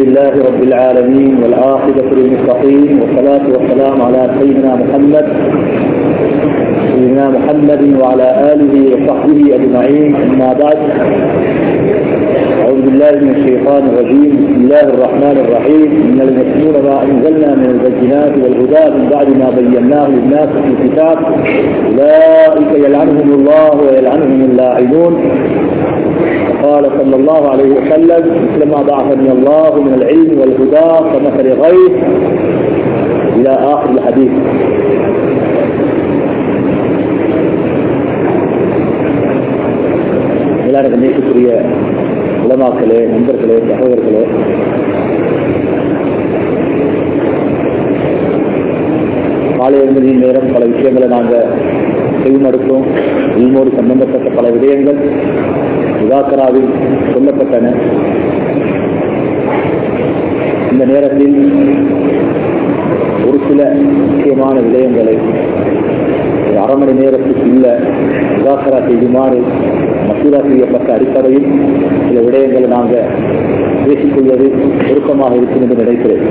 لله رب العالمين والعاقبة للمتقين والصلاة والسلام على سيدنا محمد سيدنا محمد وعلى آله وصحبه أجمعين أما بعد أعوذ بالله من الشيطان الرجيم بسم الله الرحمن الرحيم إن المسلمون ما أنزلنا من البينات والهدى من بعد ما بيناه للناس في الكتاب أولئك يلعنهم الله ويلعنهم اللاعنون قال صلى الله عليه وسلم مثل ما بعثني الله من العلم والهدى كمثل غيث إلى آخر الحديث எல்லாரும் நேசத்துக்குரிய உலமாக்களே நண்பர்களே சகோதரர்களே காலை எழுந்ததின் நேரம் பல விஷயங்களை நாங்கள் செய்வமடுத்தோம் இல்மோடு சம்பந்தப்பட்ட பல விடயங்கள் விவாக்கராவில் சொல்லப்பட்டன இந்த நேரத்தில் ஒரு சில முக்கியமான விடயங்களை ஒரு அரை மணி நேரத்துக்கு உள்ள விவாக்கரா செய்யுமாறு மசூரா செய்யப்பட்ட அடிப்படையில் சில விடயங்களை நாங்கள் பேசிக்கொள்வது பொருத்தமாக இருக்கும் என்று நினைக்கிறேன்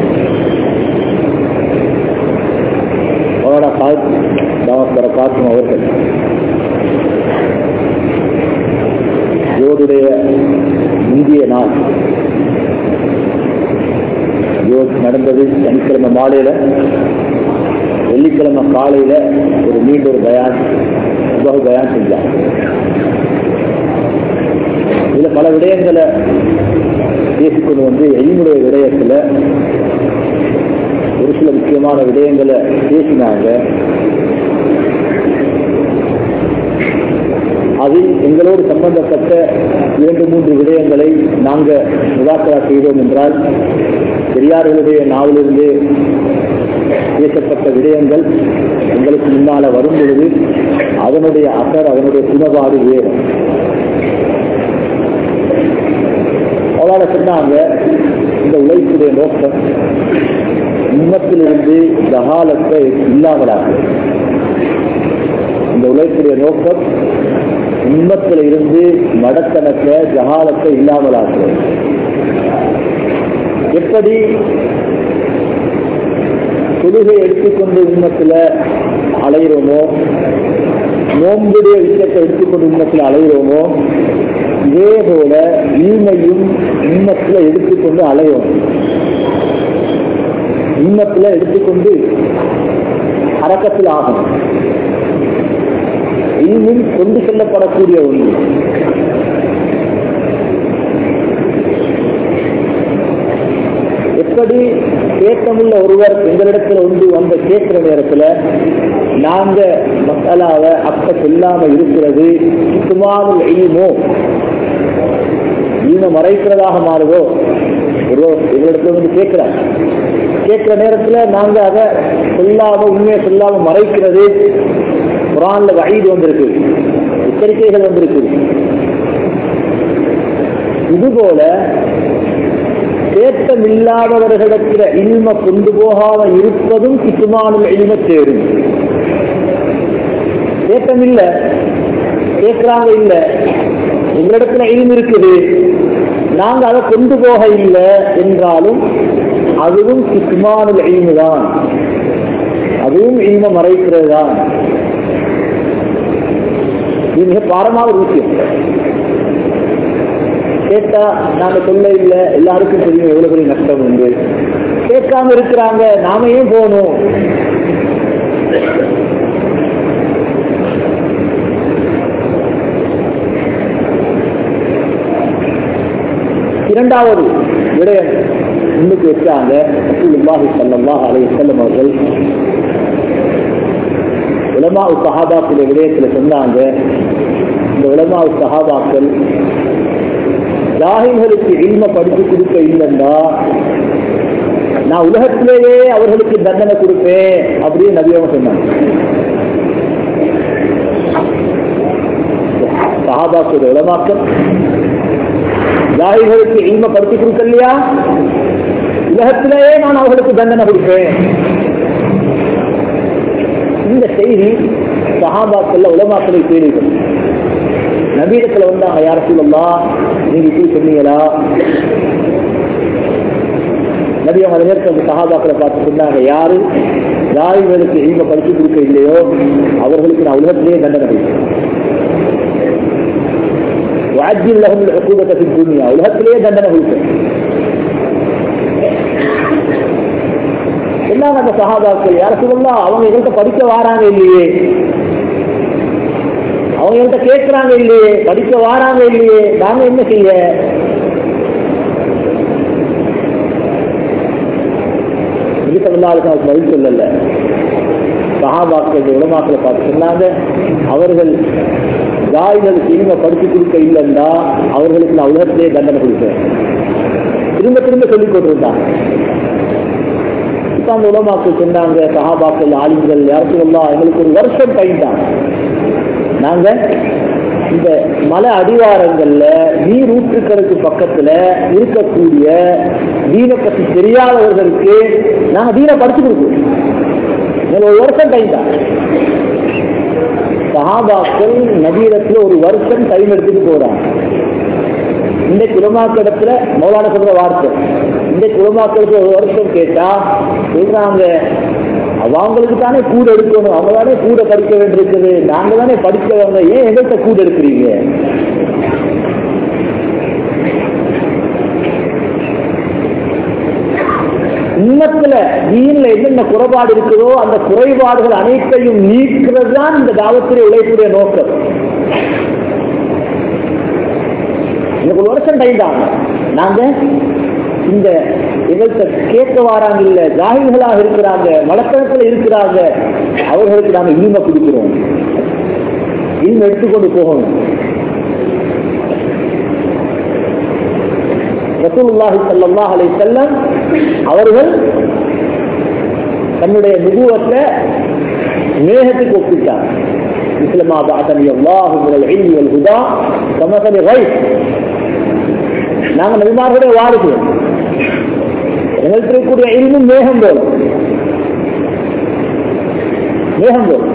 மௌலானா சாத் தாமஸ்வர காக்கும் அவர்கள் யோதுடைய இந்திய நாள் யோத் நடந்தது சனிக்கிழமை மாலையில வெள்ளிக்கிழமை காலையில ஒரு மீண்டும் ஒரு பயான் உபக பயான் செஞ்சாங்க இதுல பல விடயங்களை பேசிக்கொண்டு வந்து எளிமுடைய விடயத்துல ஒரு சில முக்கியமான விடயங்களை பேசினாங்க அதில் எங்களோடு சம்பந்தப்பட்ட இரண்டு மூன்று விடயங்களை நாங்கள் முதாக்கரா செய்தோம் என்றால் பெரியார்களுடைய நாவிலிருந்து பேசப்பட்ட விடயங்கள் எங்களுக்கு முன்னால வரும் பொழுது அதனுடைய அசர் அதனுடைய குணபாடு வேறு அவளால சொன்னாங்க இந்த உழைப்புடைய நோக்கம் உண்மத்திலிருந்து ஜகாலத்தை இல்லாமலாக இந்த உழைப்புடைய நோக்கம் உண்மத்தில் இருந்து மடத்தனத்தை ஜகாலத்தை இல்லாமலாக்குறது எப்படி தொழுகை எடுத்துக்கொண்டு உண்மத்தில் அலைகிறோமோ நோம்புடைய விஷயத்தை எடுத்துக்கொண்டு உண்மத்தில் அலைகிறோமோ இதே போல ஈமையும் உண்மத்தில் எடுத்துக்கொண்டு அலையும் உண்மத்தில் எடுத்துக்கொண்டு அரக்கத்தில் ஆகும் இன்னும் கொண்டு செல்லப்படக்கூடிய ஒன்று எப்படி கேட்டமுள்ள ஒருவர் எங்களிடத்துல ஒன்று வந்து கேட்கிற நேரத்துல நாங்க மக்களாவ அப்ப சொல்லாம இருக்கிறது சுமாமல் எய்யுமோ ஈன மறைக்கிறதாக மாறுதோ ஒரு எங்களிடத்துல வந்து கேட்கிறார் கேட்கிற நேரத்துல நாங்க அதை சொல்லாம உண்மையை சொல்லாம மறைக்கிறது குரான்ல வயது வந்திருக்கு எச்சரிக்கைகள் வந்திருக்கு இதுபோல தேட்டம் இல்லாதவர்களிடத்தில் இல்ம கொண்டு போகாம இருப்பதும் கிட்டுமானும் எளிம சேரும் தேட்டம் இல்ல கேட்கிறாங்க இல்ல எங்களிடத்துல இல்ம இருக்குது நாங்க அதை கொண்டு போக இல்லை என்றாலும் அதுவும் கிட்டுமானுல் இல்மு தான் அதுவும் இல்ம மறைக்கிறது தான் இது மிக பாரமாக ஒரு விஷயம் கேட்டா நாங்க சொல்ல இல்லை எல்லாருக்கும் தெரியும் எவ்வளவு பெரிய நஷ்டம் உண்டு கேட்காம இருக்கிறாங்க நாம ஏன் போகணும் இரண்டாவது விடயம் முன்னுக்கு வச்சாங்க ரசூலுல்லாஹி ஸல்லல்லாஹு அலைஹி வஸல்லம் அவர்கள் உலமா சஹாபாக்குடைய விடயத்துல சொன்னாங்க இந்த உலமா சஹாபாக்கள் ஜாகிர்களுக்கு இல்ம படித்து கொடுக்க இல்லைன்னா நான் உலகத்திலேயே அவர்களுக்கு தண்டனை கொடுப்பேன் அப்படின்னு நபியவங்க சொன்னாங்க சஹாபாக்குடைய உலமாக்கள் ஜாகிர்களுக்கு இல்ம படித்து கொடுக்கலையா உலகத்திலேயே நான் அவர்களுக்கு தண்டனை கொடுப்பேன் இந்த செய்தி சஹாபாக்கள்ல உலமாக்களை தேடிகள் நபீடத்துல வந்தாங்க யார சொல்லலாம் நீங்க இப்படி சொன்னீங்களா நபி அவங்க நேரத்தில் அந்த சகாபாக்களை பார்த்து சொன்னாங்க யாரு யார் இவருக்கு இல்ம படிச்சு கொடுக்க இல்லையோ அவர்களுக்கு நான் உலகத்திலேயே தண்டனை கொடுப்பேன் வாஜ்ஜில் லஹும் உக்கூபத்தை ஃபி துன்யா உலகத்திலேயே தண்டனை கொடுப்பேன் எல்லாம் அந்த சகாபாக்கள் யார சொல்லலாம் அவங்க எங்கள்கிட்ட படிக்க வாராங்க இல்லையே அவங்க எங்கள்கிட்ட கேட்கிறாங்க இல்லையே படிக்க வாராங்க இல்லையே நாங்க என்ன செய்ய இதுக்கெல்லாம் பதில் சொல்லல சகாபாக்கள் உலமாக்களை பார்த்து சொன்னாங்க அவர்கள் தாய்களுக்கு இனிமே படிச்சு கொடுக்க இல்லைன்னா அவர்களுக்கு நான் உலகத்திலே தண்டனை கொடுப்பேன் திரும்ப திரும்ப சொல்லிக் கொண்டிருந்தான் இப்ப அந்த உலமாக்கள் சொன்னாங்க சகாபாக்கள் ஆளுங்கள் யாரும் சொல்லலாம் எங்களுக்கு ஒரு வருஷம் டைம் நாங்க இந்த மலை அடிவாரங்கள்ல நீர் ஊற்றுக்கிறதுக்கு பக்கத்துல இருக்கக்கூடிய தீனை பத்தி தெரியாதவர்களுக்கு நாங்க தீனை படிச்சு கொடுப்போம் எங்களுக்கு ஒரு வருஷம் டைம் தான் சஹாபாக்கள் நபீரத்துல ஒரு வருஷம் டைம் எடுத்துட்டு போறாங்க இந்த குலமாக்கிடத்துல மௌலான சொல்ற வார்த்தை இந்த குலமாக்களுக்கு ஒரு வருஷம் கேட்டா சொல்றாங்க அவங்களுக்கு தானே கூட எடுக்கணும் அவங்க தானே கூட படிக்க வேண்டியிருக்குது நாங்க தானே படிக்கிறவங்க ஏன் எங்கள்கிட்ட கூட எடுக்கிறீங்க உண்மத்துல நீன்ல என்னென்ன குறைபாடு இருக்குதோ அந்த குறைபாடுகள் அனைத்தையும் நீக்கிறது தான் இந்த தாவத்திலே உழைப்புடைய நோக்கம் எனக்கு ஒரு வருஷம் டைம் தான் நாங்க இந்த எங்கள்கிட்ட கேட்க வாராங்க இல்ல ஜாகிர்களாக இருக்கிறாங்க மலக்கணத்துல இருக்கிறாங்க அவர்களுக்கு நாங்க இனிமை கொடுக்கிறோம் இனிமை எடுத்துக்கொண்டு போகணும் ரசூலுல்லாஹி ஸல்லல்லாஹு அலைஹி வஸல்லம் அவர்கள் தன்னுடைய நுபுவத்தை மேகத்துக்கு ஒப்பிட்டார் مثلما بعثني الله من العلم والهدى كمثل غيث நாங்கள் நபிமார்களுடைய வாரிசுகள் எங்களுக்கு இருக்கக்கூடிய இல்மும் மேகம் போல மேகம் போல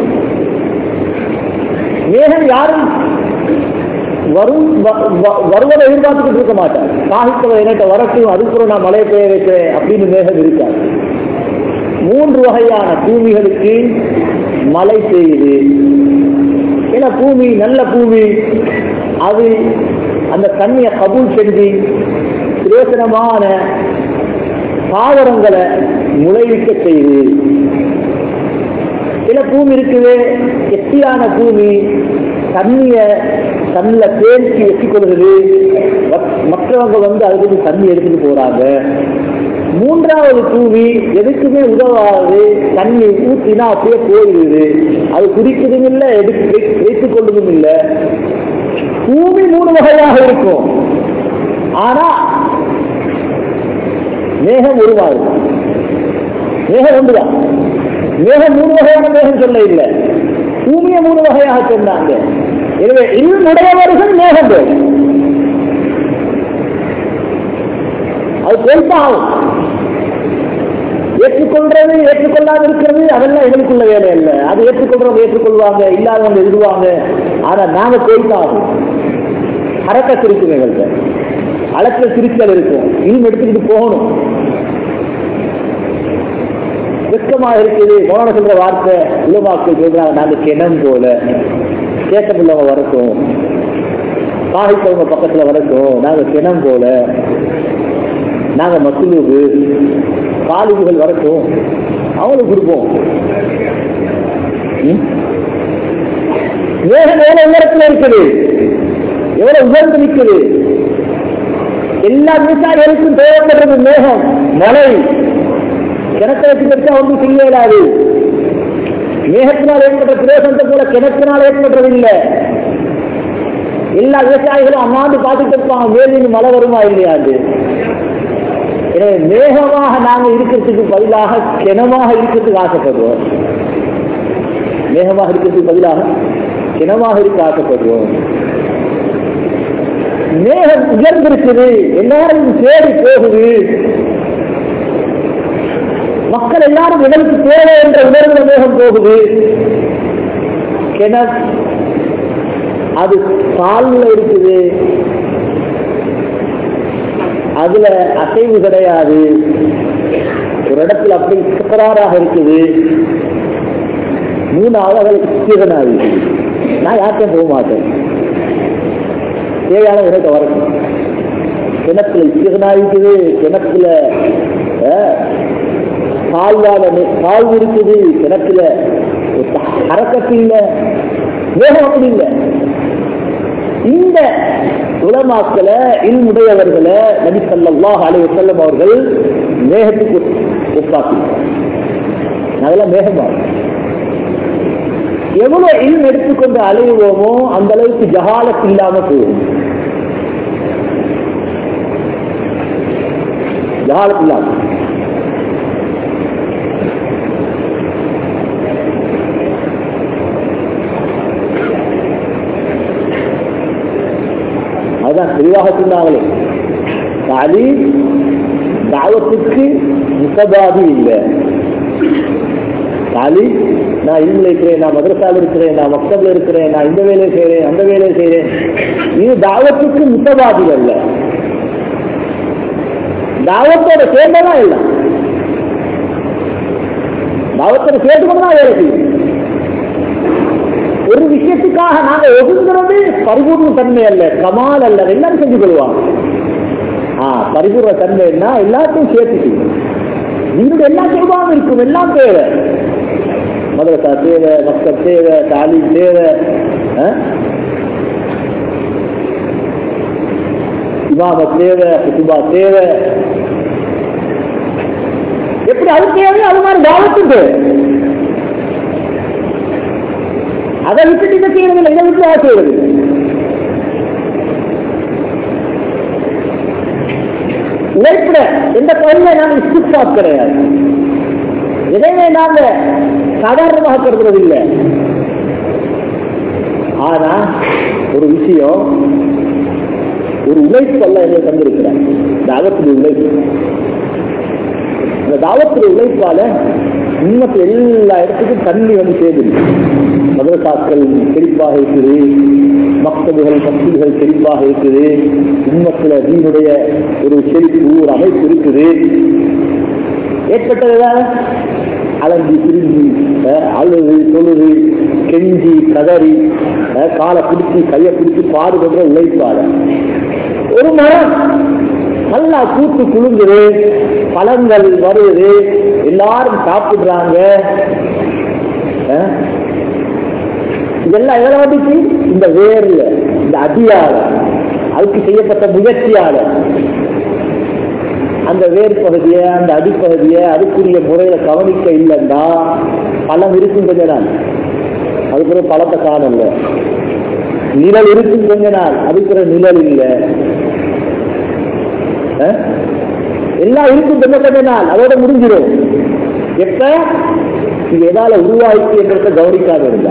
மேகம் யாரும் வரும் வருவதை எதிர்பார்த்துக்கிட்டு இருக்க மாட்டார் சாகித்தவ என்கிட்ட வரட்டும் அதுக்கப்புறம் நான் மழை பெய்ய வைக்கிறேன் அப்படின்னு மேகம் இருக்காது மூன்று வகையான பூமிகளுக்கு மழை பெய்யுது ஏன்னா பூமி நல்ல பூமி அது அந்த தண்ணியை கபூல் செஞ்சு பிரயோசனமான தாவரங்களை முளைவிக்க செய்யுது சில பூமி இருக்குது எட்டியான பூமி தண்ணிய தண்ணில தேர்ச்சி வச்சுக்கொள்கிறது மற்றவங்க வந்து அதுக்கு தண்ணி எடுத்துட்டு போறாங்க மூன்றாவது பூமி எதுக்குமே உதவாது தண்ணி ஊற்றினா அப்படியே போயிடுது அது குடிக்கிறதும் இல்லை எடுத்து வைத்துக் கொள்வதும் இல்லை பூமி மூணு வகையாக இருக்கும் ஆனா மேகம் உருவாகுது மேகம் ஒன்றுதான் மேகம் மூணு வகையான மேகம் சொல்ல இல்லை பூமியை மூணு வகையாக சொன்னாங்க எனவே இன்னுடையவர்கள் மேகம் பேர் அது பொறுப்பாகும் ஏற்றுக்கொள்றது ஏற்றுக்கொள்ளாம இருக்கிறது அதெல்லாம் எங்களுக்குள்ள வேலை இல்லை அது ஏற்றுக்கொள்றவங்க ஏற்றுக்கொள்வாங்க இல்லாதவங்க எழுதுவாங்க ஆனா நாங்க பொறுப்பாகும் அரக்க இருக்கும் எங்கள்கிட்ட அளத்துல சிரிச்சல் இருக்கும் இன்னும் எடுத்துக்கிட்டு போகணும் வெக்கமா இருக்குது மோன சொல்ற வார்த்தை உலமாக்கள் சொல்றாங்க நாங்க கிணம் போல கேட்டம் உள்ளவங்க வரட்டும் காகித்தவங்க பக்கத்துல வரட்டும் நாங்க கிணம் போல நாங்க மசுலூகு காலிவுகள் வரட்டும் அவங்களுக்கு கொடுப்போம் மேகம் எவ்வளவு உயரத்துல இருக்குது எவ்வளவு உயர்ந்து நிற்குது எல்லா விவசாயிகளுக்கும் தேவைப்படுறது மேகம் மழை கிணத்தை வச்சு வச்சா ஒன்றும் செய்ய இயலாது மேகத்தினால் ஏற்பட்ட பிரயோசனத்தை போல கிணத்தினால் ஏற்படுறது இல்லை எல்லா விவசாயிகளும் அண்ணாந்து பார்த்துட்டு இருப்பாங்க மேலிருந்து மழை வருமா இல்லையாது எனவே மேகமாக நாங்க இருக்கிறதுக்கு பதிலாக கிணமாக இருக்கிறதுக்கு ஆசைப்படுவோம் மேகமாக இருக்கிறதுக்கு பதிலாக கிணமாக இருக்க ஆசைப்படுவோம் மேகம் உயர்ந்திருக்குது எல்லாரும் தேடி போகுது மக்கள் எல்லாரும் உடலுக்கு தேவை என்ற உணர்வு மேகம் போகுது கிணறு அது காலில் இருக்குது அதுல அசைவு கிடையாது ஒரு இடத்துல அப்படி சுக்கராராக இருக்குது மூணாவது அவளுக்கு சிக்கனாக இருக்குது நான் யார்கிட்டையும் போக மாட்டேன் தேவையான எனக்கு வரட்டும் கிணத்துல சிக்கனா இருக்குது கிணத்துல கால்வாத கால் இருக்குது கிணத்துல அரக்கத்து இல்லை வேகம் அப்படி இல்லை இந்த உலமாக்களை இல்முடையவர்களை நபி சல்லாஹ் அலி வசல்லம் அவர்கள் மேகத்துக்கு ஒப்பாக்கி அதெல்லாம் மேகமா எவ்வளவு இல் எடுத்துக்கொண்டு அலையுவோமோ அந்த அளவுக்கு ஜகாலத்து இல்லாம போகும் ஜகாலத்து இல்லாம அதுதான் தெளிவாக சொன்னாங்களே தாலி தாவத்துக்கு முசபாதி இல்லை தாலி நான் இல்மில் இருக்கிறேன் நான் மதரசாவில் இருக்கிறேன் நான் மக்தபில் இருக்கிறேன் நான் இந்த வேலையை செய்கிறேன் அந்த வேலையை செய்கிறேன் இது தாவத்துக்கு முசபாதி அல்ல தாவத்தோட சேர்ந்ததான் இல்லை தாவத்தோட சேர்த்து கொண்டு தான் வேலை செய்யும் ஒரு விஷயத்துக்காக நாங்க ஒதுங்கிறது பரிபூர்ண தன்மை அல்ல கமால் அல்ல எல்லாரும் செஞ்சு கொள்வாங்க ஆ பரிபூர்ண தன்மைன்னா எல்லாத்தையும் சேர்த்துக்கு நீங்க எல்லா செல்வாங்க இருக்கும் எல்லாம் தேவை மதரசா தேவை மக்கள் தேவை தாலீம் தேவை இமாம தேவை குத்துபா தேவை எப்படி அது தேவை அது மாதிரி தாவத்தும் தேவை அதை விட்டுட்டு இதை செய்யறதில்லை இதை விட்டு அதை செய்யறது உழைப்புல எந்த பகுதியில நாங்க இஸ்திஃபாத் கிடையாது எதையுமே நாங்க சாதாரணமாக கருதுறது இல்லை ஆனா ஒரு விஷயம் ஒரு உழைப்பு அல்ல எங்களை தந்திருக்கிறார் தாவத்துடைய உழைப்பு அந்த தாவத்துடைய உழைப்பால உண்மத்து எல்லா இடத்துக்கும் தண்ணி வந்து சேருது மதரசாக்கள் செழிப்பாக இருக்குது மக்தபுகள் மசூதிகள் செழிப்பாக இருக்குது உண்மத்துல தீனுடைய ஒரு செழிப்பு ஒரு அமைப்பு இருக்குது ஏற்பட்டதுதான் அலஞ்சி பிரிஞ்சு அழுது தொழுது கெஞ்சி கதறி காலை பிடிச்சி கையை பிடிச்சி பாடுபடுற உழைப்பாள ஒரு மரம் நல்லா கூட்டு குலுங்குது பழங்கள் வருது எல்லாரும் சாப்பிடுறாங்க இதெல்லாம் எதில் வந்துச்சு இந்த வேர்ல இந்த அடியால அதுக்கு செய்யப்பட்ட முயற்சியால அந்த வேர் பகுதியை அந்த அடிப்பகுதியை அதுக்குரிய முறையில கவனிக்க இல்லைன்னா பழம் இருக்கும் கொஞ்ச நாள் அதுக்குற பழத்தை காணல நிழல் இருக்கும் கொஞ்ச நாள் அதுக்குற நிழல் இல்லை எல்லாம் இருக்கும் கொஞ்ச கொஞ்ச நாள் அதோட முடிஞ்சிடும் எப்ப இது எதால உருவாயிச்சு என்றத கவனிக்காம இருந்தா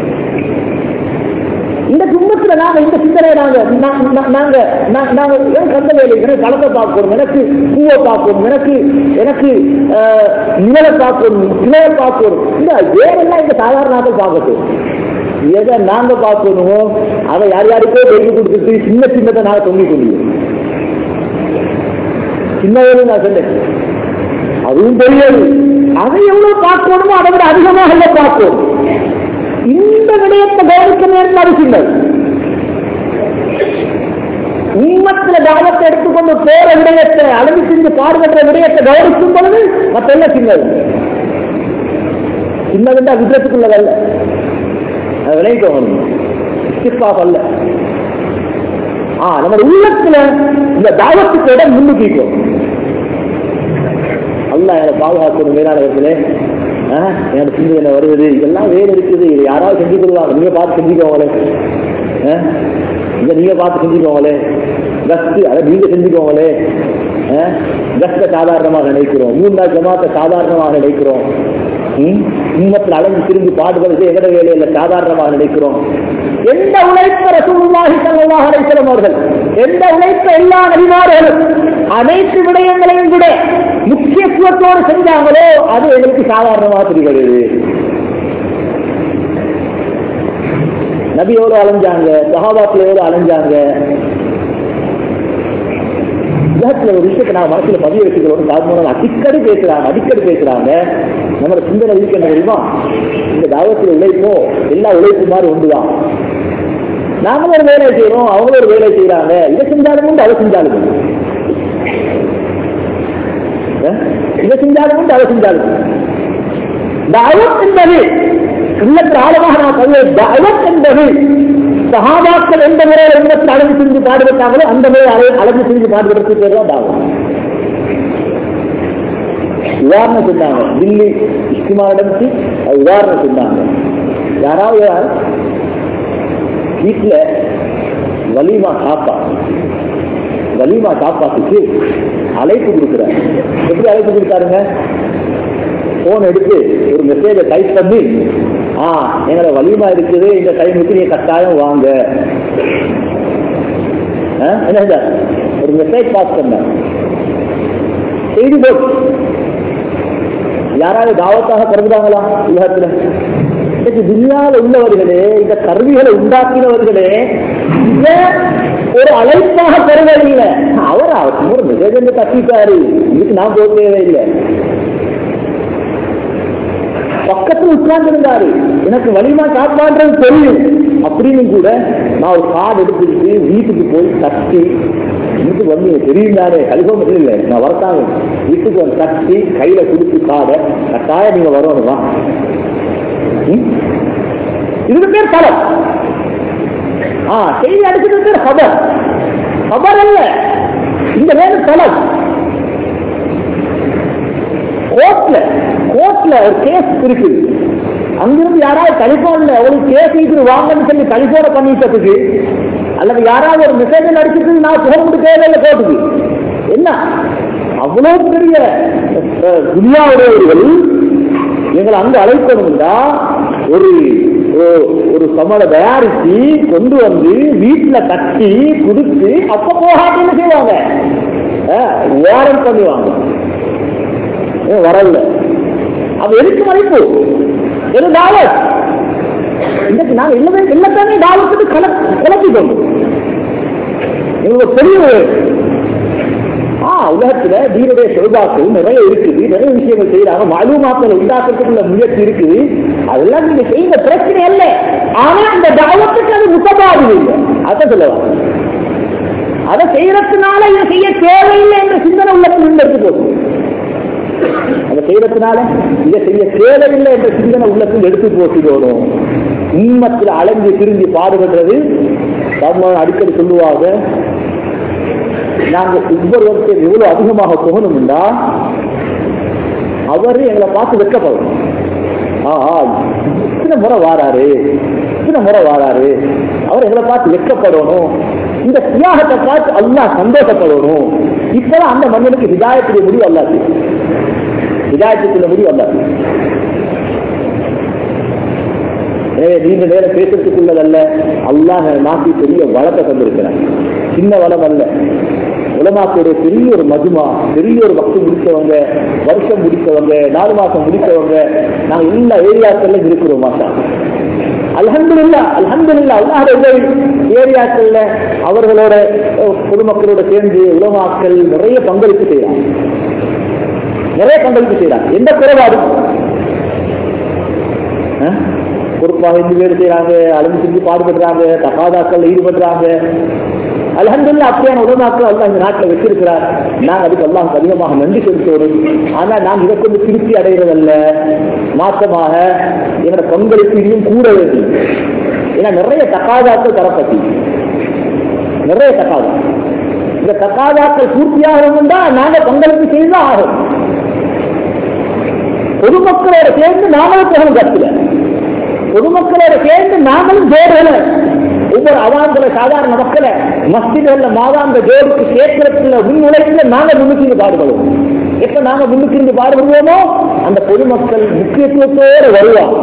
இந்த குடும்பத்துல நாங்க இந்த சிந்தனை நாங்க நாங்க நாங்க எனக்கு அந்த வேலை எனக்கு பழத்தை பார்க்கணும் எனக்கு பூவை பார்க்கணும் எனக்கு எனக்கு நிழலை பார்க்கணும் கிளையை பார்க்கணும் இந்த வேறெல்லாம் இந்த சாதாரண நாட்கள் பார்க்கட்டும் எதை நாங்க பார்க்கணுமோ அதை யார் யாருக்கோ வெளியே கொடுத்துட்டு சின்ன சின்னதை நாங்க தொங்கிக் கொள்ளுவோம் சின்ன வேலை நான் சொன்னேன் அதுவும் தெரியாது அதை எவ்வளவு பார்க்கணுமோ அதை விட அதிகமாக பார்க்கணும் இந்த விடயத்தை கவனிக்க நேரம் அவசியம் உண்மத்துல கவனத்தை எடுத்துக்கொண்டு போற விடயத்தை அளவு செஞ்சு பாடுபட்ட விடயத்தை கவனிக்கும் பொழுது மற்ற என்ன சின்னது சின்னதுண்டா விதத்துக்குள்ளதல்ல அது விளைவிக்கணும் இஸ்திஃபாப் அல்ல ஆ நம்ம உள்ளத்துல இந்த தாவத்துக்கு இடம் முன்னுக்கிட்டோம் அல்ல என்னை பாதுகாக்கணும் மேலாளர்களே என்னோட சிந்தனை வருவது இதெல்லாம் வேறு இருக்குது இது யாராவது செஞ்சு கொள்வாங்க நீங்க பார்த்து செஞ்சுக்கோங்களே இதை நீங்க பார்த்து செஞ்சுக்கோங்களே கஸ்து அதை நீங்க செஞ்சுக்கோங்களே கஸ்த சாதாரணமாக நினைக்கிறோம் மூணு நாள் ஜமாத்தை சாதாரணமாக நினைக்கிறோம் உண்மத்தில் அலைஞ்சு திரும்பி பாடுபடுறது எங்கட வேலையில சாதாரணமாக நினைக்கிறோம் எந்த உழைப்ப ரசூலுல்லாஹி ஸல்லல்லாஹு அலைஹி வஸல்லம் அவர்கள் எந்த உழைப்ப எல்லா நபிமார்களும் அனைத்து விடயங்களையும் கூட முக்கியத்துவத்தோடு செஞ்சாங்களோ அது எங்களுக்கு சாதாரணமாக தெரிகிறது நபி எவ்வளவு அலைஞ்சாங்க சஹாபாத்துல எவ்வளவு அலைஞ்சாங்க உலகத்துல ஒரு விஷயத்தை நான் மனசுல பதிய வச்சுக்கிறோம் காரணம் அடிக்கடி பேசுறாங்க அடிக்கடி பேசுறாங்க நம்ம சிந்தனை இருக்கு என்ன தெரியுமா இந்த தாவத்தில் உழைப்போ எல்லா உழைப்பு மாதிரி ஒன்றுதான் நாமளும் ஒரு வேலை செய்யறோம் அவங்களும் ஒரு வேலை செய்யறாங்க இதை செஞ்சாலும் உண்டு அதை தாவத் செஞ்சாலும் உண்டு. அஹ்? இதை செஞ்சாலும் உண்டு அதை செஞ்சாலும் உண்டு. தாவத் என்பது உள்ளத்தில் ஆழமாக நான் சொல்லுவேன் தாவத் என்பது சகாபாக்கள் எந்த முறையில் உள்ளத்தில் அழகு செஞ்சு பாடுபட்டாங்களோ அந்த முறை அழகு அழகு செஞ்சு பாடுபடுறது பேர் தான் தாவத் உதாரணம் சொன்னாங்க தில்லி இஸ்திமா நடந்துச்சு அது உதாரணம் சொன்னாங்க யாராவது யார் வீட்டுல வலிமா காப்பா வலிமா காப்பாத்துக்கு அழைப்பு கொடுக்குறாரு எப்படி அழைப்பு கொடுத்தாருங்க போன் எடுத்து ஒரு மெசேஜை டைப் பண்ணி ஆ எங்களை வலிமா இருக்குது இந்த டைமுக்கு நீங்க கட்டாயம் வாங்க ஆ, என்ன சார் ஒரு மெசேஜ் பாஸ் பண்ண செய்தி போட்டு யாராவது தாவத்தாக கருதுறாங்களா உலகத்துல இன்னைக்கு துனியாவில் உள்ளவர்களே இந்த கருவிகளை உண்டாக்கினவர்களே இத ஒரு அழைப்பாக கருதவில்லை அவர் அவர் ஒரு மெசேஜ் தப்பிட்டாரு இதுக்கு நான் போக தேவையில்லை பக்கத்துல உட்கார்ந்து இருந்தாரு எனக்கு வலிமா காப்பான்றது தெரியும் அப்படின்னு கூட நான் ஒரு கார்டு எடுத்துக்கிட்டு வீட்டுக்கு போய் தட்டி வீட்டுக்கு வந்து தெரியும் தானே கலிபம் இல்லை நான் வரத்தாங்க வீட்டுக்கு வந்து தட்டி கையில கொடுத்து காடை கட்டாயம் நீங்க வரணுமா ம்? இதுக்கு பேர் தலம் ஆ செய்தி அடிக்கிறது பேர் ஹபர் ஹபர் அல்ல இந்த வேறு தலம் கோர்ட்ல கோர்ட்ல ஒரு கேஸ் இருக்குது அங்கிருந்து யாராவது டெலிபோன்ல ஒரு கேஸ் இது வாங்கன்னு சொல்லி டெலிபோனை பண்ணிட்டதுக்கு அல்லது யாராவது ஒரு மெசேஜ் அடிச்சிட்டு நான் புகழ் கொடுக்கவே இல்லை கோர்ட்டுக்கு என்ன அவ்வளவு பெரிய அஹ், துனியாவுடையவர்கள் எங்களை அங்க அழைக்கணும்டா ஒரு ஒரு- ஒரு சமரை தயாரிச்சு கொண்டு வந்து வீட்டுல கட்டி கொடுத்து அப்ப போகாட்டி என்ன செய்வாங்க வாரண்ட் பண்ணுவாங்க ஏன் வரல அது எதுக்கு மதிப்பு எது டாலர் இன்னைக்கு நாங்க இல்லவே இல்லத்தானே டாலருக்கு கல குழப்பிக்கொண்டு எங்களுக்கு பெரிய ஆ உலகத்துல தீனுடைய செல்வாக்கள் நிறைய இருக்குது நிறைய விஷயங்கள் செய்யறாங்க மாலுமாக்கள் உண்டாக்குறதுக்குள்ள முயற்சி இருக்குது அதெல்லாம் நீங்க செய்த பிரச்சனை அல்ல ஆனா இந்த தாவத்துக்கு அது முத்தபாது இல்லை அதான் சொல்லலாம் அதை செய்யறதுனால இதை செய்ய தேவையில்லை என்ற சிந்தனை உள்ளத்தில் இருந்து போகுது அதை செய்யறதுனால இதை செய்ய தேவையில்லை என்ற சிந்தனை உள்ளத்தில் எடுத்து போட்டுடணும் உண்மத்தில் அலைஞ்சு திரும்பி பாடுபடுறது நம்ம அடிக்கடி சொல்லுவாங்க நாங்க ஒவ்வொருவருக்கு எவ்வளவு அதிகமாக போகணும்டா அவரு எங்களை பார்த்து வெட்கப்படும் ஆ ஆ, இத்தனை முறை வாராரு இத்தனை முறை வாராரு அவர் எங்களை பார்த்து வெட்கப்படணும் இந்த தியாகத்தை பார்த்து அல்லாஹ் சந்தோஷப்படணும் இப்பதான் அந்த மனிதனுக்கு ஹிதாயத்துடைய முடிவு அல்லாது ஹிதாயத்துக்குள்ள முடிவு அல்லாது எனவே நீண்ட நேரம் பேசுறதுக்குள்ளதல்ல அல்லாஹ் நாட்டி பெரிய வளத்தை தந்திருக்கிறார் சின்ன வளம் அல்ல உலமாக்களுடைய பெரிய ஒரு மதுமா பெரிய ஒரு பக்தி முடிச்சவங்க வருஷம் முடிச்சவங்க நாலு மாசம் முடிச்சவங்க நாங்க எல்லா ஏரியாக்கள்ல இருக்கிறோம் மாசா அல்ஹம்துலில்லா அல்ஹம்துலில்லா அல்லாஹ் உதவி ஏரியாக்கள்ல அவர்களோட அஹ், பொதுமக்களோட சேர்ந்து உலமாக்கள் நிறைய பங்களிப்பு செய்யறாங்க நிறைய பங்களிப்பு செய்யறாங்க எந்த குறைபாடும் அஹ்? பொறுப்பாக இருந்து வேறு செய்யறாங்க அழுந்து செஞ்சு பாடுபடுறாங்க தகாதாக்கள் ஈடுபடுறாங்க அல்ஹம்துலில்லாஹ் அப்படியான உலமாக்கள் அல்லாஹ் இந்த நாட்டில் வச்சிருக்கிறார் நாங்க அதுக்கு அல்லாஹ் அதிகமாக நன்றி செலுத்துவோம் ஆனா நாங்க இதை கொண்டு திருப்தி அடைகிறதல்ல மாற்றமாக என்னோட பங்களிப்பு இன்னும் கூட வேண்டும் ஏன்னா நிறைய தகாதாக்கள் தரப்பட்டி நிறைய தகாதா இந்த தகாதாக்கள் பூர்த்தியாகணும்னா நாங்க பங்களிப்பு செய்துதான் ஆகும் பொதுமக்களோட சேர்ந்து நாமளும் போகணும் கத்துல பொதுமக்களோட சேர்ந்து நாமளும் ஜோடுகளை ஒவ்வொரு அவான்களை சாதாரண மக்களை மஸ்திகள்ல மாதாந்த ஜோடுக்கு சேர்க்கிறதுல முன் உழைப்புல நாங்க முன்னுக்கு இருந்து பாடுபடுவோம் எப்ப நாங்க முன்னுக்கு இருந்து பாடுபடுவோமோ அந்த பொதுமக்கள் முக்கியத்துவத்தோடு வருவாங்க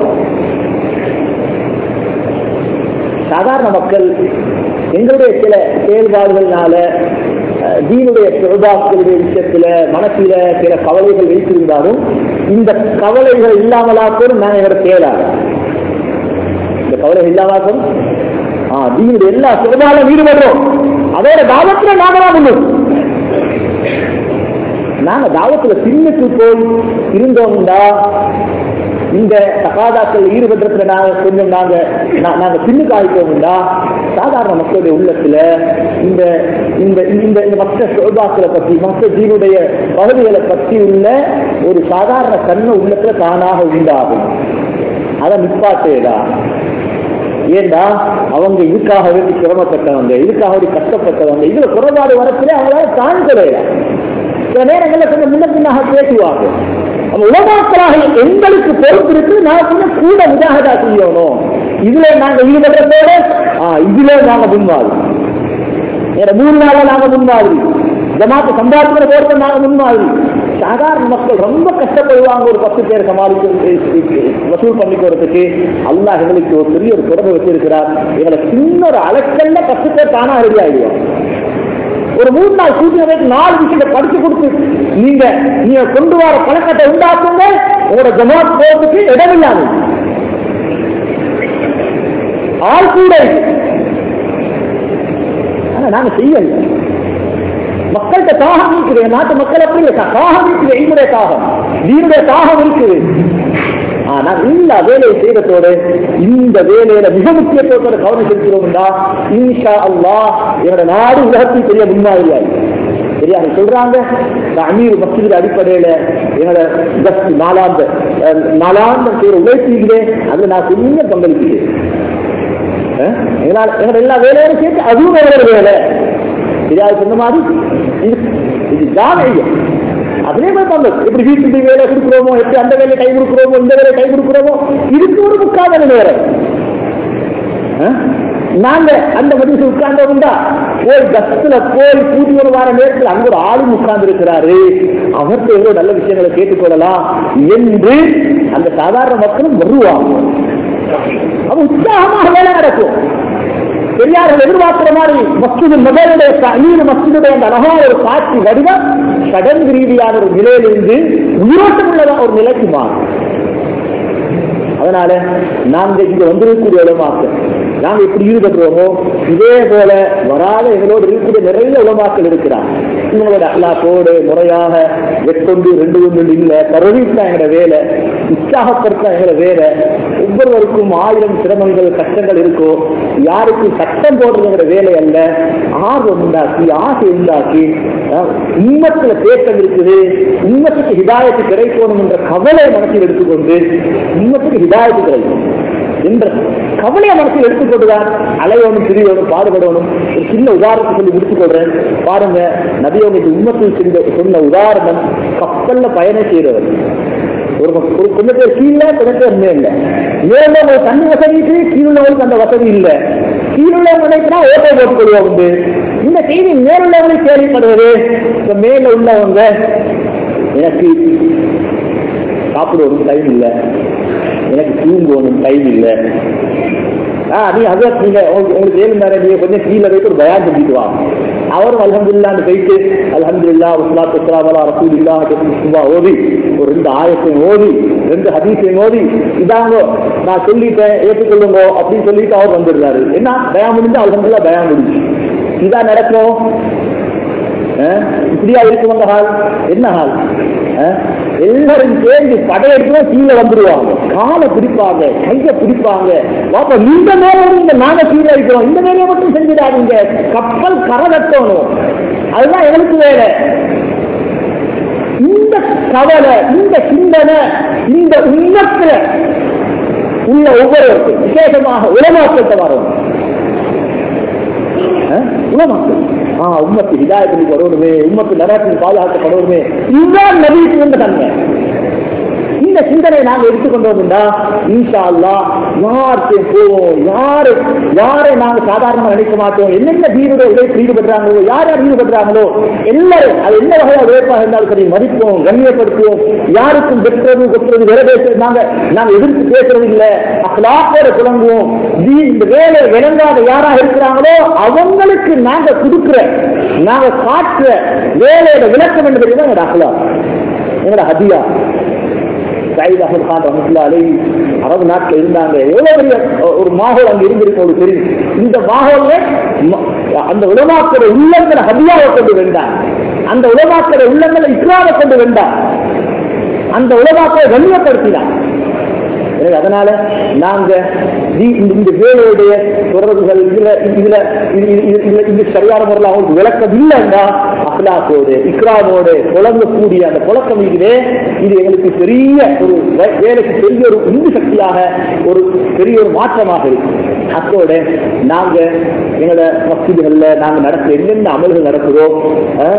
சாதாரண மக்கள் எங்களுடைய சில செயல்பாடுகள்னால அஹ், தீனுடைய செல்வாக்களுடைய விஷயத்துல மனசில சில கவலைகள் வைத்திருந்தாலும் இந்த கவலைகள் இல்லாமலாக்கும் நான் எங்களோட செயலாளர் இந்த கவலைகள் இல்லாமலாக்கும் ஆ தீனுடைய எல்லா செயல்பாடும் ஈடுபடுறோம் அதோட தாபத்துல நாம தான் முன்னும் நாங்க தாவத்துல பின்னுக்கு போய் இருந்தோம்டா இந்த தகாதாக்கள் ஈடுபடுறதுல நாங்க கொஞ்சம் நாங்க நா- நாங்க பின்னுக்கு ஆகிட்டோம்டா சாதாரண மக்களுடைய உள்ளத்துல இந்த இந்த இந்த இந்த மற்ற சோபாக்களை பற்றி மற்ற ஜீவனுடைய பகுதிகளை பற்றி உள்ள ஒரு சாதாரண கண்ண உள்ளத்துல தானாக உண்டாகும் அதை நிப்பாட்டேடா ஏண்டா அவங்க இதுக்காக வேண்டி சிரமப்பட்டவங்க இதுக்காக வேண்டி கஷ்டப்பட்டவங்க இதுல குறைபாடு வரத்துல அவங்களால தாழ்ந்தலையா சில நேரங்களில் கொஞ்சம் முன்ன பின்னாக பேசுவாங்க நம்ம உலமாக்களாக எங்களுக்கு பொறுப்பு இருக்கு நான் கொஞ்சம் கூட முஜாகதா செய்யணும் இதுல நாங்க ஈடுபடுறதோட ஆ, இதுல நாங்க முன்வாதி வேற மூணு நாளா நாங்க முன்மாதிரி ஜமாத்து சம்பாதிக்கிற போறது நாங்க முன்மாதிரி சாதாரண மக்கள் ரொம்ப கஷ்டப்படுவாங்க ஒரு பத்து பேர் சமாளிக்க வசூல் பண்ணிக்கிறதுக்கு அல்லாஹ் எங்களுக்கு ஒரு பெரிய ஒரு தொடர்பு வச்சிருக்கிறார் எங்களை சின்ன ஒரு அலக்கல்ல பத்து பேர் தானா ரெடி ஆகிடுவாங்க ஒரு மூணு நாள் சூழ்நிலைக்கு நாலு விஷயத்தை படிச்சு கொடுத்து நீங்க நீங்க கொண்டு வர பழக்கத்தை உண்டாக்குங்க உங்களோட ஜமாத் போறதுக்கு இடமில்லாது ஆள் கூட இருக்கு. ஆனா நாங்க செய்யல மக்கள்கிட்ட தாகம் இருக்குது என் நாட்டு மக்கள் அப்படி இல்லை தாகம் இருக்குது என்னுடைய தாகம் நீருடைய தாகம் இருக்குது ஆனா இல்ல வேலையை செய்யறதோடு இந்த வேலையில மிக முக்கியத்துவத்தோட கவனம் செலுத்துறோம்டா இன்ஷா அல்லாஹ் என்னோட நாடு உலகத்தில் பெரிய முன்மாதிரியாய் சரியா சொல்றாங்க இந்த அமீர் மசூதி அடிப்படையில என்னோட கஸ்ட் நாலாந்த அஹ், நாலாந்தம் செய்யற உழைப்பீங்களே அதுல நான் கொஞ்சம் பங்களிக்கிறேன் அஹ், எங்களால என்னோட எல்லா வேலையோட சேர்த்து அதுவும் என்னோட வேலை சரியா சொன்ன மாதிரி இது இது ஜாமியம் அதே மாதிரி தான் எப்படி வீட்டுக்கு வேலை கொடுக்குறோமோ எப்படி அந்த வேலையை கை கொடுக்குறோமோ இந்த வேலையை கை கொடுக்குறோமோ இதுக்கு ஒரு முக்காத நேரம் அஹ்? நாங்க அந்த மனுஷன் உட்கார்ந்தவங்க போய் பஸ்ல போய் கூட்டி ஒரு வார நேரத்தில் அங்க ஒரு ஆளும் உட்கார்ந்து இருக்கிறாரு அவர்கிட்ட எவ்வளவு நல்ல விஷயங்களை கேட்டுக்கொள்ளலாம் என்று அந்த சாதாரண மக்களும் வருவாங்க அப்ப உற்சாகமாக வேலை நடக்கும் பெரியார்கள் எதிர்பார்க்கிற மாதிரி மஸ்ஜிது முதலுடைய தண்ணீர் மஸ்ஜிதுடைய அந்த அழகான ஒரு காட்சி வடிவம் சடங்கு ரீதியான ஒரு நிலையிலிருந்து உயிரோட்டம் உள்ளதா ஒரு நிலைக்கு மாறும் அதனால நாங்க இங்க வந்திருக்கக்கூடிய உலமாக்கள் நாங்க எப்படி ஈடுபடுறோமோ இதே போல வராத எங்களோடு இருக்கக்கூடிய நிறைய உலமாக்கள் இருக்கிறார் இவங்களோட அல்லாக்கோடு முறையாக வெட்டொண்டு ரெண்டு ஒன்று இல்லை பரவித்தான் எங்களோட வேலை உற்சாகப்படுத்த எங்களோட வேலை ஒவ்வொருவருக்கும் ஆயிரம் சிரமங்கள் கஷ்டங்கள் இருக்கோ யாருக்கும் சட்டம் போடுறதுங்கிற வேலை அல்ல ஆர்வம் உண்டாக்கி ஆசை உண்டாக்கி அஹ், உம்மத்துல தேட்டம் இருக்குது உம்மத்துக்கு ஹிதாயத்து கிடைக்கணும் என்ற கவலை மனசில் எடுத்துக்கொண்டு உம்மத்துக்கு ஹிதாயத்து கிடைக்கும் என்ற கவலையை மனசில் எடுத்துக்கொண்டுதான் அலையோனும் திரியோனும் பாடுபடணும் ஒரு சின்ன உதாரணத்தை சொல்லி முடித்துக் கொள்றேன் பாருங்க நபியோனுக்கு உம்மத்தில் சென்ற சொன்ன உதாரணம் கப்பல்ல பயணம் செய்யறவர் ஒரு ஒரு கொஞ்சம் பேர் கீழே கொஞ்சம் பேர் மேல மேல ஒரு தண்ணி வசதி இருக்கு கீழே உள்ளவங்களுக்கு அந்த வசதி இல்லை கீழே நினைக்கிறா ஓட்டை போட்டுக் கொள்வோம் உண்டு இந்த செய்தி மேலுள்ளவங்களை கேள்விப்படுவது இப்ப மேல உள்ளவங்க எனக்கு சாப்பிடணும் டைம் இல்லை எனக்கு தூங்கணும் டைம் இல்லை ஆ நீ அதை நீங்க உங்களுக்கு உங்களுக்கு ஏழு நேரம் நீங்க கொஞ்சம் கீழே போயிட்டு ஒரு பயான் செஞ்சுட்டு வா அவரும் அல்ஹம்துலில்லான்னு போயிட்டு அல்ஹம்துலில்லா வஸ்லாத்து வஸ்ஸலாமு அலா ரசூலில்லா சும்மா ஓதி ஒரு ரெண்டு ஆயத்தையும் ஓதி ரெண்டு ஹதீஸையும் ஓதி இதாங்க நான் சொல்லிட்டேன் ஏற்றுக்கொள்ளுங்க அப்படின்னு சொல்லிட்டு அவர் வந்துடுறாரு என்ன பயம் முடிஞ்சு அல்ஹம்துலில்லா பயம் முடிஞ்சு இதான் நடக்கும் அஹ், இப்படியா இருக்கும் அந்த ஹால் என்ன ஹால் அஹ், எல்லாரும் சேர்ந்து படையெடுத்து கீழே வந்துருவாங்க காலை பிடிப்பாங்க கையை பிடிப்பாங்க பாப்பா இந்த மேல நீங்க நாங்க கீழே இருக்கிறோம் இந்த வேலையை மட்டும் செஞ்சிடாதீங்க கப்பல் கரை கட்டணும் அதுதான் எங்களுக்கு வேலை இந்த கவலை இந்த சிந்தனை இந்த உண்மத்துல உள்ள ஒவ்வொருவருக்கும் விசேஷமாக உலமாக்கத்தை வரும் அஹ், உலமாக்கம் ஆ உம்மத்து ஹிதாயத்துக்கு வரணுமே உம்மத்து நரகத்தில் பாதுகாக்கப்படணுமே இதுதான் நபிக்கு வந்த தன்மை இந்த சிந்தனை நாங்க எடுத்துக்கொண்டோம்னா இன்ஷா அல்லாஹ் யார்கிட்ட போவோம் யாரு யாரை நாங்க சாதாரணமா நினைக்க மாட்டோம் என்னென்ன தீனுடைய உழைப்பு ஈடுபடுறாங்களோ யார் யார் ஈடுபடுறாங்களோ எல்லாரும் அது என்ன வகையான உழைப்பாக இருந்தாலும் சரி மதிப்போம் கண்ணியப்படுத்துவோம் யாருக்கும் வெட்டுறது கொட்டுறது வேற பேசுறது நாங்க நாங்க எதிர்த்து பேசுறது இல்ல அகலாப்போட புலங்குவோம் தீ- இந்த வேலை விளங்காத யாரா இருக்கிறாங்களோ அவங்களுக்கு நாங்க கொடுக்கிற நாங்க காட்டுற வேலையோட விளக்கம் என்று தெரியுமா எங்களோட அகலா எங்களோட ஹதியா சயித் அஹமத் கான் ரஹமத்துல்லா அலை அரபு நாட்டில் இருந்தாங்க எவ்வளவு பெரிய ஒரு மாகோல் அங்க இருந்திருக்கு ஒரு தெரியும் இந்த மாகோல்ல ம- அந்த உலமாக்கிற உள்ளங்கிற ஹதியாவை கொண்டு வந்தாங்க அந்த உலமாக்களை உள்ளங்களை இஸ்லாம கொண்டு வந்தார் அந்த உலமாக்களை கண்ணியப்படுத்தினார் எனவே அதனால நாங்க தி- இந்த- இந்த வேலையுடைய தொடர்புகள் இதுல இதுல இது- இது- இது- இதுல இது சரியான முறையில் அவங்களுக்கு விளக்கம் இல்லைன்னா அஹ்லாக்கோடு இக்ராமோடு புழங்கக்கூடிய அந்த புழக்கம் இதுவே இது எங்களுக்கு பெரிய ஒரு வே- வேலைக்கு பெரிய ஒரு உந்து சக்தியாக ஒரு பெரிய ஒரு மாற்றமாக இருக்கு அத்தோட நாங்க எங்களோட மசிதிகள்ல நாங்க நடத்த என்னென்ன அமல்கள் நடக்குதோ அஹ்,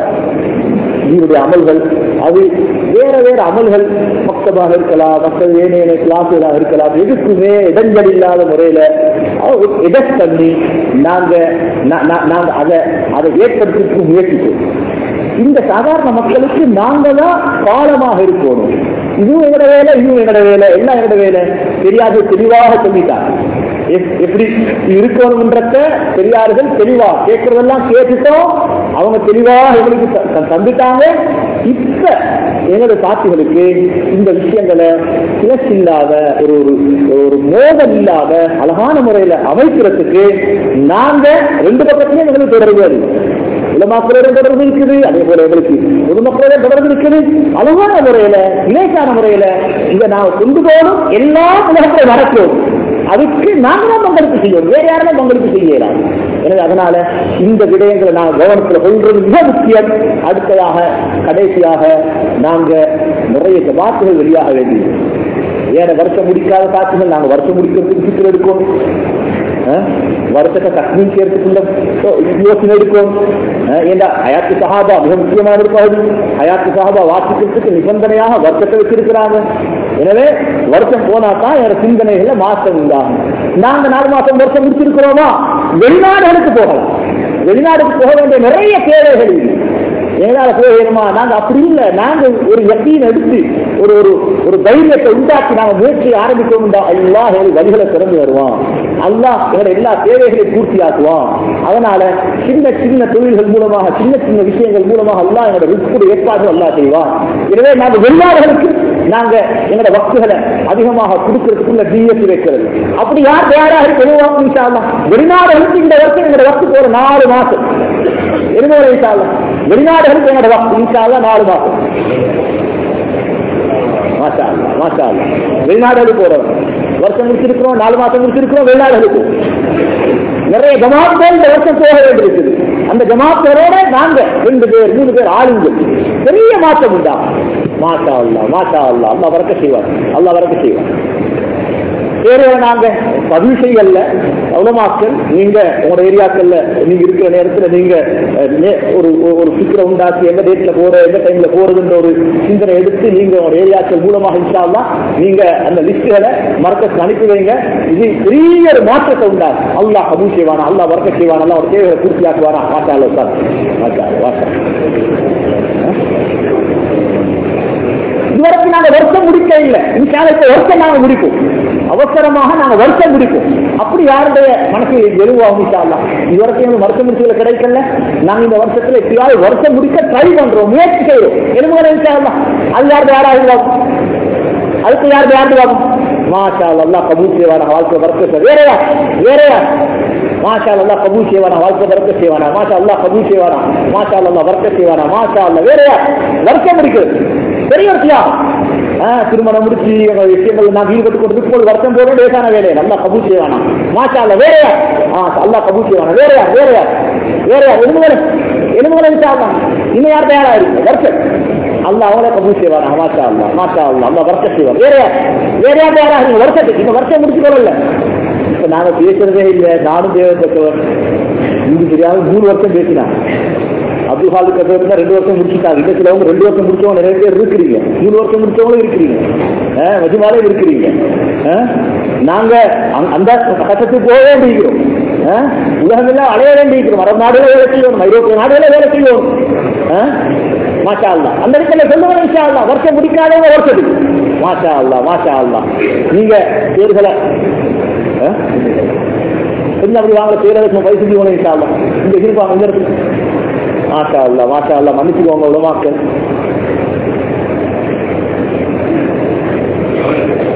இதனுடைய அமல்கள் அது வேற வேற அமல்கள் மக்தபாக இருக்கலாம் மற்ற ஏனைய கிளாஸுகளாக இருக்கலாம் எதுக்குமே இடங்கள் இல்லாத முறையில எடஸ் பண்ணி நாங்க நா- நா- நாங்க அதை அதை ஏற்படுத்துறதுக்கு முயற்சிப்போம் இந்த சாதாரண மக்களுக்கு நாங்க தான் பாலமாக இருக்கணும் இதுவும் எங்கட வேலை இதுவும் எங்கட வேலை எல்லாம் எங்கட வேலை தெரியாது தெளிவாக சொல்லிட்டாங்க எப்- எப்படி இருக்கணும்ன்றத பெரியார்கள் தெளிவா கேட்கறதெல்லாம் கேட்டுட்டோம் அவங்க தெளிவா எங்களுக்கு த- த- தந்துட்டாங்க இப்ப எங்களோட சாட்சிகளுக்கு இந்த விஷயங்களை கிளர்ச்சி இல்லாத ஒரு ஒரு ஒரு மோதல் இல்லாத அழகான முறையில அமைக்கிறதுக்கு நாங்க ரெண்டு பக்கத்துலயும் எங்களுக்கு தொடர்பு அது உலமாக்களோட தொடர்பு இருக்குது அதே போல எங்களுக்கு பொதுமக்களோட தொடர்பு இருக்குது அழகான முறையில இலேசான முறையில இதை நான் கொண்டு போகணும் எல்லா உலகத்திலும் நடக்கிறோம் அதுக்கு நாங்க தான் பங்களிப்பு செய்யணும் வேற யாரும் பங்களிப்பு செய்யலாம் எனவே அதனால இந்த விடயங்களை நான் கவனத்தில் கொள்வது மிக முக்கியம் அடுத்ததாக கடைசியாக நாங்க நிறைய ஜமாத்துகள் வெளியாக வேண்டியது ஏன வருஷம் முடிக்காத காட்சிகள் நாங்க வருஷம் முடிக்கிறதுக்கு சிக்கல் எடுக்கும் அஹ், வருஷத்தை தக்மீன் செய்யறதுக்குள்ள யோசனை எடுக்கும் அஹ், ஏண்டா ஹயாத்து சஹாபா மிக முக்கியமான ஒரு பகுதி ஹயாத்து சஹாபா வாசிக்கிறதுக்கு நிபந்தனையாக வருஷத்தை வச்சிருக்கிறாங்க எனவே வருஷம் போனா தான் என்னோட சிந்தனைகள்ல மாற்றம் உண்டாகும் நாங்க நாலு மாசம் வருஷம் முடிச்சிருக்கிறோமா வெளிநாடுகளுக்கு போகலாம் வெளிநாடுக்கு போக வேண்டிய நிறைய தேவைகள் இருக்கு எங்களால போயிருமா நாங்க அப்படி இல்லை நாங்க ஒரு யக்கீன் எடுத்து ஒரு ஒரு ஒரு தைரியத்தை உண்டாக்கி நாங்க முயற்சி ஆரம்பிக்கணும் அல்லாஹ் எங்களுக்கு வழிகளை திறந்து வருவான் அல்லாஹ் எங்களை எல்லா தேவைகளையும் பூர்த்தியாக்குவான் அதனால சின்ன சின்ன தொழில்கள் மூலமாக சின்ன சின்ன விஷயங்கள் மூலமாக அல்லாஹ் எங்களோட ரிஸ்குடைய ஏற்பாடு அல்லாஹ் செய்வான் எனவே நாங்க வெளிநாடுகளுக்கு நாங்க எங்களோட வக்குகளை அதிகமாக கொடுக்கறதுக்குள்ள டிஎஸ் வைக்கிறது அப்படி யார் தயாராக இருக்கணும் இன்ஷா அல்லாஹ் வெளிநாடுகளுக்கு இந்த வருஷம் எங்களோட வக்கு போற நாலு மாசம் இருநூறு இன்ஷா அல்லாஹ் வெளிநாடுகளுக்கு எங்களோட வக்கு இன்ஷா அல்லாஹ் நாலு மாசம் மாஷா அல்லாஹ், மாஷா அல்லாஹ். வெளிநாடுகளுக்கு போறோம் வருஷம் முடிச்சிருக்கிறோம் நாலு மாசம் முடிச்சிருக்கிறோம் வெளிநாடுகளுக்கு நிறைய ஜமாத்கள் இந்த வருஷம் போக வேண்டியிருக்குது அந்த ஜமாத்தோட நாங்க ரெண்டு பேர் மூணு பேர் ஆளுங்க பெரிய மாற்றம் உண்டா மாஷா அல்லா மாஷா அல்லா அல்லா வரக்க செய்வார் அல்லா வரக்க செய்வார் வேற நாங்க பதிவு செய்யல உலமாக்கள் நீங்க உங்களோட ஏரியாக்கள்ல நீங்க இருக்கிற நேரத்துல நீங்க அஹ், நே- ஒரு ஒரு- ஒரு சிக்கரை உண்டாக்கி எந்த டேட்ல போற எந்த டைம்ல போறதுன்ற ஒரு சிந்தனை எடுத்து நீங்க உங்களோட ஏரியாக்கள் மூலமாக இன்ஷால்லா நீங்க அந்த லிஸ்டுகளை மறக்க அனுப்பி வைங்க இது பெரிய ஒரு மாற்றத்தை உண்டாகும் அல்லாஹ் கபூல் செய்வானா அல்லாஹ் வரக்க செய்வானா அல்லாஹ் ஒரு தேவையை பூர்த்தியாக்குவானா மாட்டா அல்லா சார் மாட்டா மாட்டா இதுவரைக்கும் நாங்க வருஷம் முடிக்க இல்லை இன்ஷால்ல இப்ப வருஷம் நாங்க முடிப்போம் அவசரமாக நாங்க வருஷம் முடிப்போம் அப்படி யாருடைய மனசு எழுவாகும் இன்ஷால்லா இதுவரைக்கும் எங்களுக்கு வருஷம் முடிச்சதுல கிடைக்கல நாங்க இந்த வருஷத்துல எப்படியாவது வருஷம் முடிக்க ட்ரை பண்றோம் முயற்சி செய்யறோம் எலும்புகளை இன்ஷால்லா அது யாருக்கு யாராவது அதுக்கு யாருக்கு யாருக்கு ஆகும் மாஷா அல்லாஹ் கபூல் செய்வானா வாழ்க்கை வரக்க வேறையா வேறையா மாஷா அல்லாஹ் கபூல் செய்வானா வாழ்க்கை வரக்க செய்வானா மாஷா அல்லாஹ் கபூல் செய்வானா மாஷா அல்லாஹ் வரக்க செய்வானா மாஷா அல்லாஹ் வேறையா வருஷம் முடிக்கிறது பெரிய ஒரு தியாகம் ஆ, திருமணம் முடிச்சு எங்க விஷயங்கள் நான் ஈடுபட்டு கொண்டு போது வருஷம் போற லேசான வேலையை நல்லா கபூல் செய்வானா மாஷா அல்லாஹ் வேறையா ஆ அல்லாஹ் கபூல் செய்வானா வேறையா வேறையா வேறையா எலும்புகளை எலும்புகளை விசாரணம் இன்னும் யார் தயாரா இருக்கு வருஷம் அல்லாஹ் அவங்களே கபூல் செய்வானா மாஷா அல்லாஹ் மாஷா அல்லாஹ் அல்லாஹ் வரக்க செய்வார் வேற யார்? வேற யார் தயாரா இருக்கு வருஷத்துக்கு இந்த வருஷம் முடிச்சு கொள்ளல இப்ப நாங்க பேசுறதே இல்லை நானும் தேவைப்பட்டவர் இது தெரியாம மூணு வருஷம் பேசினா அப்துல் ஹாலிக் கசரத்னா ரெண்டு வருஷம் முடிச்சுட்டாங்க இந்த சிலவங்க ரெண்டு வருஷம் முடிச்சவங்க நிறைய பேர் இருக்கிறீங்க மூணு வருஷம் முடிச்சவங்களும் இருக்கிறீங்க ஆஹ் மஜிமாலே இருக்கிறீங்க ஆஹ் நாங்க அந்த- அந்த கட்டத்துக்கு போக வேண்டியிருக்கிறோம் ஆஹ் உலகமெல்லாம் அலைய வேண்டியிருக்கிறோம் அரபு நாடுகள வேலை செய்யணும் ஐரோப்பிய நாடுகள வேலை செய்யணும் ஆஹ் மாஷா அல்லா அந்த இடத்துல சொல்லுங்க இன்ஷா அல்லா வருஷம் முடிக்காதவங்க வருஷத்துக்கு மாஷா அல்லா மாஷா அல்லா நீங்க பேர்களை ஆஹ்? கொஞ்சம் அப்படி வாங்கல பேரதுக்கு பைசு போகணும் இன்ஷா அல்லா இங்க இருப்பாங்க இந்த இடத்துல மாஷா அல்லா மாஷா அல்லா மன்னிச்சுக்கோங்க உலமாக்கள்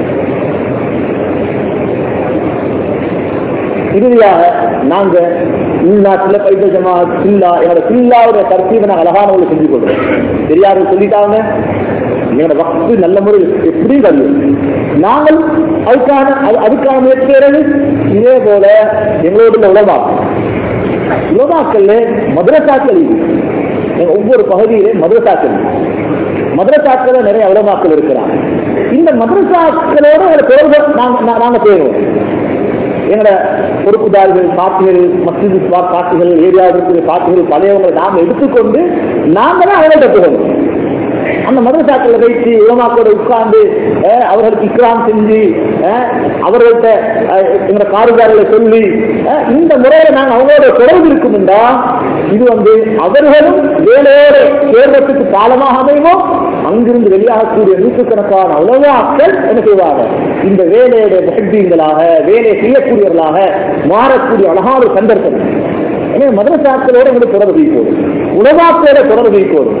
இறுதியாக நாங்க உள்நாட்டில் பைத்த ஜமாத் சில்லா என்னோட சில்லாவுடைய தர்த்தீவை நான் அழகான ஒரு செஞ்சு கொள்றேன் பெரியார் சொல்லிட்டாங்க எங்களோட வக்து நல்ல முறையில் எப்படி கழியும் நாங்கள் அதுக்கான அது- அதுக்கான முயற்சி செய்யறது இதே போல எங்களோட உள்ள உலமா உலமாக்கல்ல மதுரசாக்கள் இது எங்க ஒவ்வொரு பகுதியிலே மதுரசாக்கள் மதுரசாக்கள் நிறைய உலமாக்கள் இருக்கிறாங்க இந்த மதுரசாக்களோட ஒரு தொடர்பு நாங்க நா- நாங்க செய்வோம் எங்களோட பொறுப்புதாரிகள் காட்டுகள் மசிது காட்டுகள் ஏரியாவில் இருக்கிற காட்டுகள் பழையவங்களை நாம் எடுத்துக்கொண்டு நாம தான் அவங்கள்ட்ட போகணும் அந்த மதரசாக்களை வைத்து உலமாக்களோட உட்கார்ந்து அஹ், அவர்களுக்கு இக்ராம் செஞ்சு அஹ், அவர்கள்ட்ட அஹ், எங்களோட காரிதாரிகளை சொல்லி அஹ், இந்த முறையில நாங்கள் அவங்களோட தொடர்பு இருக்கும்டா இது வந்து அவர்களும் வேலையோடு சேர்றதுக்கு பாலமாக அமைவோம் அங்கிருந்து வெளியாகக்கூடிய நூற்றுக்கணக்கான உலகாக்கள் என்ன செய்வாங்க இந்த வேலையோட முகத்தீங்களாக வேலையை செய்யக்கூடியவர்களாக மாறக்கூடிய அழகான ஒரு சந்தர்ப்பம் எனவே மதரசாக்களோட எங்களுக்கு தொடர்பு வைப்போம் உலகாக்களோட தொடர்பு வைப்போம்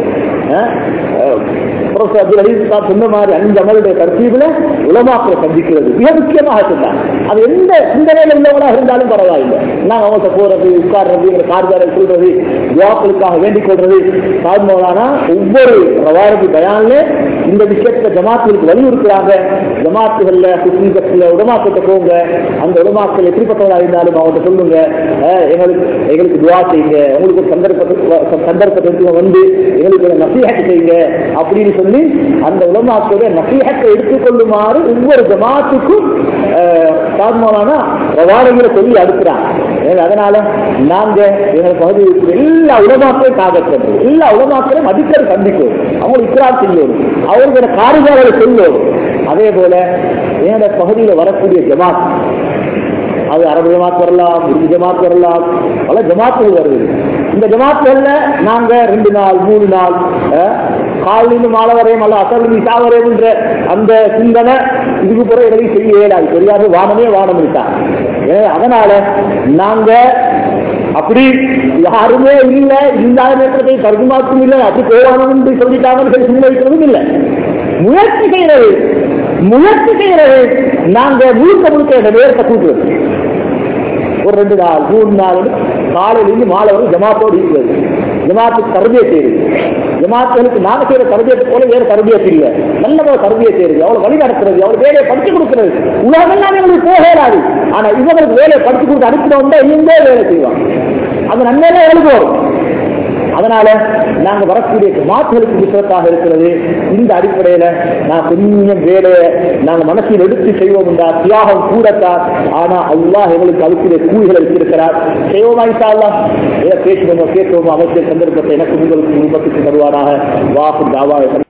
ப்ரொஃபசர் அப்துல் அலீஸ் சாப் சொன்ன மாதிரி அஞ்சு அமலுடைய தர்த்தீபில் உலமாக்களை சந்திக்கிறது மிக முக்கியமாக சொன்னார் அது எந்த சிந்தனையில் உள்ளவங்களாக இருந்தாலும் பரவாயில்லை நாங்கள் அவங்கள்ட்ட போறது உட்கார்றது எங்களை கார்காரர் சொல்றது துவாக்களுக்காக வேண்டிக் கொள்றது சாதனமானா ஒவ்வொரு ரவாரதி பயான்ல இந்த விஷயத்துல ஜமாத்துகளுக்கு வலியுறுத்துறாங்க ஜமாத்துகள்ல குஸ்லிகத்துல உடமாக்கிட்ட போங்க அந்த உடமாக்கள் எப்படிப்பட்டவர்களாக இருந்தாலும் அவங்கள்ட்ட சொல்லுங்க அஹ், எங்களுக்கு எங்களுக்கு துவா செய்யுங்க உங்களுக்கு ஒரு சந்தர்ப்பத்தை சந்தர்ப்பத்தை வந்து எங்களுக்கு ஒரு நசீகத்தை செய்யுங்க அப்படின்னு சொல்லி அந்த உலமாக்களுடைய நசீகத்தை எடுத்துக்கொள்ளுமாறு ஒவ்வொரு ஜமாத்துக்கும் சாதமானா ரவாடைகளை சொல்லி அடுக்கிறாங்க எனவே அதனால நாங்க எங்கள் பகுதியில் இருக்கிற எல்லா உலமாக்களையும் காகற்றது எல்லா உலமாக்களையும் மதிக்கிறது சந்திக்கும் அவங்களுக்கு இக்ராம் செய்யணும் அவங்களோட காரியாளரை சொல்லணும் அதே போல என்னோட பகுதியில் வரக்கூடிய ஜமாத் அது அரபு ஜமாத் வரலாம் உருது ஜமாத் வரலாம் பல ஜமாத்துகள் வருது இந்த ஜமாத்துகள்ல நாங்க ரெண்டு நாள் மூணு நாள் அஹ், காலையிலிருந்து மாலை வரையும் அல்ல அசல் நிசா வரையும்ன்ற அந்த சிந்தனை இதுக்கு பிறகு எங்களுக்கு செய்ய இயலாது தெரியாது வானமே வானம் விட்டார் எனவே அதனால நாங்க அப்படி யாருமே இல்ல இல்லாத நேரத்தை தர்ஜுமாக்கும் இல்லை அப்படி போவானும் என்று சொல்லிட்டாங்கன்னு சொல்லி சும்மா வைக்கிறதும் இல்லை முயற்சி செய்யறது முயற்சி செய்யறது நாங்க முழுக்க முழுக்க இந்த நேரத்தை கூட்டுறது ஒரு ரெண்டு நாள் மூணு நாள் காலையிலிருந்து மாலை வரை ஜமாத்தோடு இருக்கிறது ஜமாத்துக்கு தரபியை செய்யுது ஜமாத்துகளுக்கு நாங்க செய்யற தரபியத்தை போல வேற தரபியத்து இல்லை நல்ல போல தரபியை செய்யுது எவ்வளவு வழி நடத்துறது எவ்வளவு வேலையை படிச்சு கொடுக்கிறது உலகெல்லாம் எங்களுக்கு போகலாது ஆனா இவங்களுக்கு வேலையை படிச்சு கொடுத்து அனுப்பினோம்னா எங்கே வேலை செய்வாங்க அந்த நன்மையெல்லாம் எங்களுக்கு வரும் அதனால நாங்க வரக்கூடிய மாற்றுகளுக்கு விசரத்தாக இருக்கிறது இந்த அடிப்படையில நான் கொஞ்சம் வேலையை நாங்க மனசில் எடுத்து செய்வோம் என்றால் தியாகம் கூடத்தான் ஆனா அல்லாஹ் எங்களுக்கு அதுக்குரிய கூலிகளை வச்சிருக்கிறார் செய்வோமா இன்ஷா ஏதோ பேசுவோமோ கேட்போமோ அமைச்சர் சந்தர்ப்பத்தை எனக்கு உங்களுக்கு குடும்பத்துக்கு தருவாராக வாக்கு தாவா